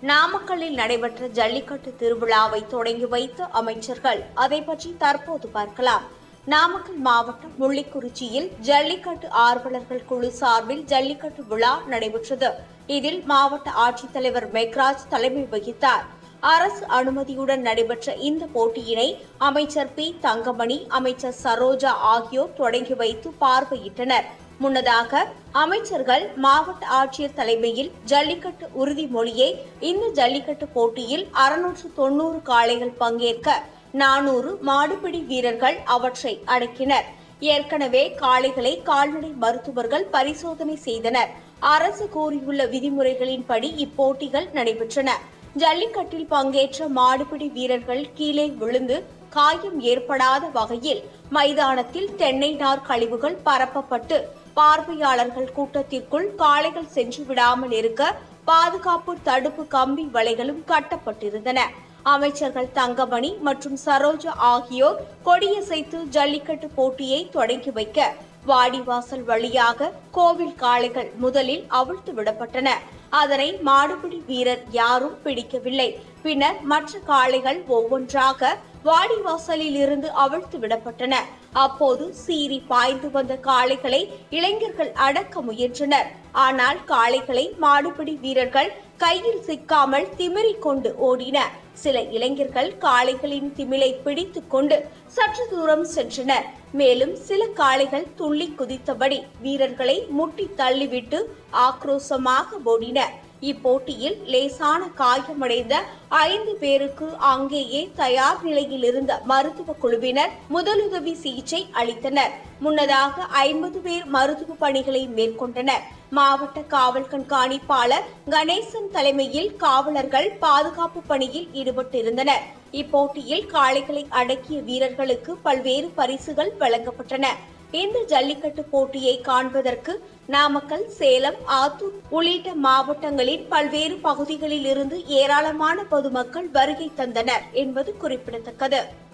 நாமக்கல்லில் நடைபெற்ற ஜல்லிக்கட்டு திருவிழாவை தொடங்கி வைத்த அமைச்சர்கள் அதை பற்றி தற்போது பார்க்கலாம் நாமக்கல் மாவட்டம் முள்ளிக்குறிச்சியில் ஜல்லிக்கட்டு ஆர்வலர்கள் குழு சார்பில் ஜல்லிக்கட்டு விழா நடைபெற்றது இதில் மாவட்ட ஆட்சித்தலைவர் மெக்ராஜ் தலைமை வகித்தார் அரசு அனுமதியுடன் நடைபெற்ற இந்த போட்டியினை அமைச்சர் பி தங்கமணி அமைச்சர் சரோஜா ஆகியோர் தொடங்கி வைத்து பார்வையிட்டனர் முன்னதாக அமைச்சர்கள் மாவட்ட ஆட்சியர் தலைமையில் ஜல்லிக்கட்டு உறுதிமொழியை இந்த ஜல்லிக்கட்டு போட்டியில் அறுநூற்று தொன்னூறு காளைகள் பங்கேற்க நானூறு மாடுபிடி வீரர்கள் அவற்றை அடக்கினர் ஏற்கனவே காளைகளை கால்நடை மருத்துவர்கள் பரிசோதனை செய்தனர் அரசு கூறியுள்ள விதிமுறைகளின்படி இப்போட்டிகள் நடைபெற்றன ஜல்லிக்கட்டில் பங்கேற்ற மாடுபிடி வீரர்கள் கீழே விழுந்து காயம் ஏற்படாத வகையில் மைதானத்தில் தென்னை நார் கழிவுகள் பரப்பப்பட்டு பார்வையாளர்கள் கூட்டத்திற்குள் காளைகள் சென்று விடாமல் இருக்க பாதுகாப்பு தடுப்பு கம்பி வலைகளும் கட்டப்பட்டிருந்தன அமைச்சர்கள் தங்கமணி மற்றும் சரோஜா ஆகியோர் கொடியசைத்து ஜல்லிக்கட்டு போட்டியை தொடங்கி வைக்க வாடிவாசல் வழியாக கோவில் காளைகள் முதலில் அவிழ்த்து விடப்பட்டன அதனை மாடுபிடி வீரர் யாரும் பிடிக்கவில்லை பின்னர் மற்ற காளைகள் ஒவ்வொன்றாக வாடிவாசலில் இருந்து அவிழ்த்து விடப்பட்டன அப்போது சீறி பாய்ந்து வந்த காளைகளை இளைஞர்கள் அடக்க முயன்றனர் ஆனால் காளைகளை மாடுபிடி வீரர்கள் கையில் சிக்காமல் திமிரிக் கொண்டு ஓடின சில இளைஞர்கள் காளைகளின் திமிலை பிடித்துக் கொண்டு சற்று தூரம் சென்றனர் மேலும் சில காளைகள் துள்ளி குதித்தபடி வீரர்களை முட்டி தள்ளிவிட்டு ஆக்ரோசமாக ஓடின இப்போட்டியில் லேசான காயமடைந்த ஐந்து பேருக்கு அங்கேயே தயார் நிலையில் இருந்த மருத்துவ குழுவினர் முதலுதவி சிகிச்சை அளித்தனர் முன்னதாக ஐம்பது பேர் மருத்துவ பணிகளை மேற்கொண்டனர் மாவட்ட காவல் கண்காணிப்பாளர் கணேசன் தலைமையில் காவலர்கள் பாதுகாப்பு பணியில் ஈடுபட்டிருந்தனர் இப்போட்டியில் காளைகளை அடக்கிய வீரர்களுக்கு பல்வேறு பரிசுகள் வழங்கப்பட்டன இந்த ஜல்லிக்கட்டு போட்டியை காண்பதற்கு நாமக்கல் சேலம் ஆத்தூர் உள்ளிட்ட மாவட்டங்களின் பல்வேறு பகுதிகளில் இருந்து ஏராளமான பொதுமக்கள் வருகை தந்தனர் என்பது குறிப்பிடத்தக்கது